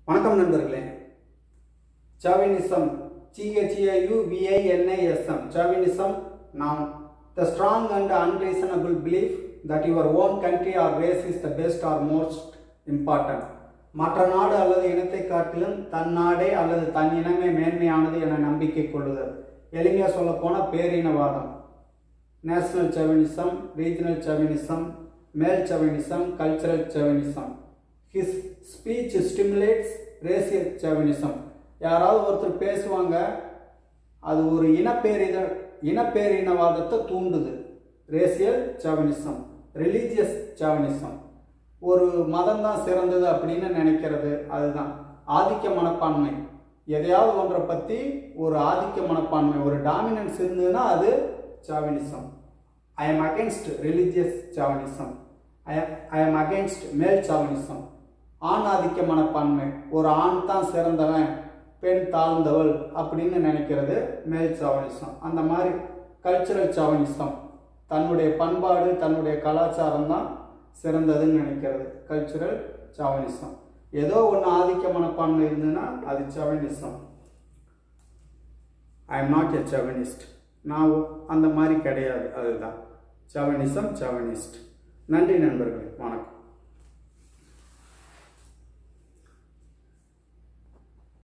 வணக்கம் நண்பர்களே சாவினிசம் சிஹெச்ஏயு V I N I S M chauvinism noun the strong and unreasonable belief that your own country or race is the best or most important மற்ற நாடு அல்லது இனத்தை காட்டிலும் தன் நாடே அல்லது தன் இனமே மேன்மையானது என நம்பிக்கை கொள்ளுதல் எளிமையாக சொல்லப்போனால் பேரினவாதம் national செவனிசம் regional chauvinism male chauvinism cultural chauvinism his speech stimulates racial chauvinism யாராவது ஒருத்தர் பேசுவாங்க அது ஒரு இனப்பேரித இனப்பேரினவாதத்தை தூண்டுது ரேசியல் செவனிசம் ரிலீஜியஸ் செவனிசம் ஒரு மதம் தான் சிறந்தது அப்படின்னு நினைக்கிறது அதுதான் ஆதிக்க மனப்பான்மை எதையாவது ஒன்றை பற்றி ஒரு ஆதிக்க மனப்பான்மை ஒரு டாமினன்ஸ் இருந்ததுன்னா அது chauvinism I am against religious chauvinism I I am against male chauvinism ஆண் ஆதிக்க மனப்பான்மை ஒரு ஆண் தான் சிறந்தவன் பெண் தாழ்ந்தவள் அப்படின்னு நினைக்கிறது மேல் சாவனிசம் அந்த மாதிரி கல்ச்சுரல் சாவனிசம் தன்னுடைய பண்பாடு தன்னுடைய கலாச்சாரம் தான் சிறந்ததுன்னு நினைக்கிறது கல்ச்சுரல் சாவனிசம் ஏதோ ஒன்று ஆதிக்க மனப்பான்மை இருந்ததுன்னா அது chauvinism I am not a chauvinist நான் அந்த மாதிரி கிடையாது அதுதான் செவனிசம் செவனிஸ்ட் நன்றி நண்பர்களே வணக்கம்